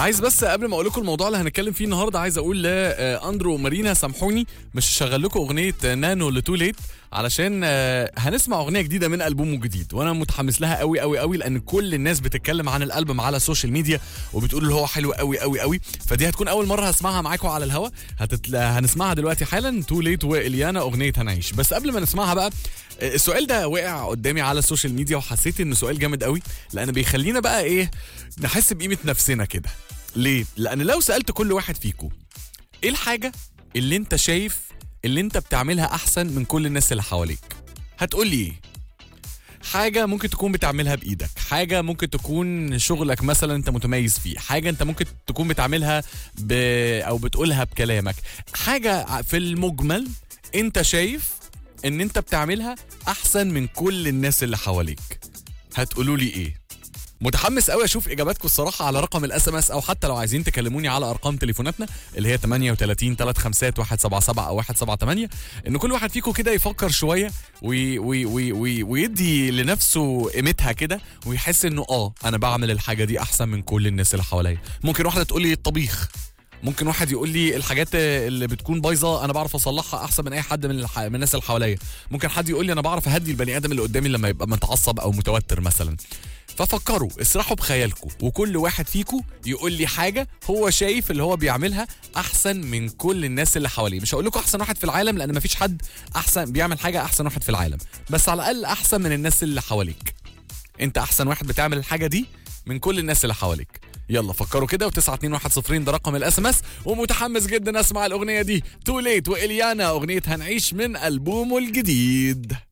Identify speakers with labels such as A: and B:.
A: عايز بس قبل ما اقول لكم الموضوع اللي هنتكلم فيه النهارده عايز اقول لاندرو ومارينا سامحوني مش هشغل لكم اغنيه نانو لتو ليت علشان آه، هنسمع اغنيه جديده من البومه الجديد وانا متحمس لها قوي قوي قوي لان كل الناس بتتكلم عن الالبوم على السوشيال ميديا وبتقول اللي هو حلو قوي قوي قوي فدي هتكون اول مره هسمعها معاكم على الهوا هتتل... هنسمعها دلوقتي حالا تو ليت واليانا اغنيه هنعيش بس قبل ما نسمعها بقى آه، السؤال ده وقع قدامي على السوشيال ميديا وحسيت انه سؤال جامد قوي لان بيخلينا بقى ايه نحس بقيمه نفسنا كده ليه لان لو سالت كل واحد فيكم ايه الحاجه اللي انت شايف اللي انت بتعملها احسن من كل الناس اللي حواليك هتقول لي ايه حاجة ممكن تكون بتعملها بإيدك حاجة ممكن تكون شغلك مثلا أنت متميز فيه حاجة أنت ممكن تكون بتعملها ب... أو بتقولها بكلامك حاجة في المجمل أنت شايف أن أنت بتعملها أحسن من كل الناس اللي حواليك هتقولوا لي إيه متحمس قوي اشوف اجاباتكم الصراحه على رقم الاس ام اس او حتى لو عايزين تكلموني على ارقام تليفوناتنا اللي هي 38 35 177 او 178 ان كل واحد فيكم كده يفكر شويه وي وي وي وي ويدي لنفسه قيمتها كده ويحس انه اه انا بعمل الحاجه دي احسن من كل الناس اللي حواليا ممكن واحده تقول لي الطبيخ ممكن واحد يقول لي الحاجات اللي بتكون بايظه انا بعرف اصلحها احسن من اي حد من, الح... من الناس اللي حواليا ممكن حد يقول لي انا بعرف اهدي البني ادم اللي قدامي لما يبقى متعصب او متوتر مثلا ففكروا اسرحوا بخيالكم وكل واحد فيكم يقول لي حاجه هو شايف اللي هو بيعملها احسن من كل الناس اللي حواليه مش هقول لكم احسن واحد في العالم لان مفيش حد احسن بيعمل حاجه احسن واحد في العالم بس على الاقل احسن من الناس اللي حواليك انت احسن واحد بتعمل الحاجه دي من كل الناس اللي حواليك يلا فكروا كده و9210 ده رقم الاس ام اس ومتحمس جدا اسمع الاغنيه دي تو ليت واليانا اغنيه هنعيش من البومه الجديد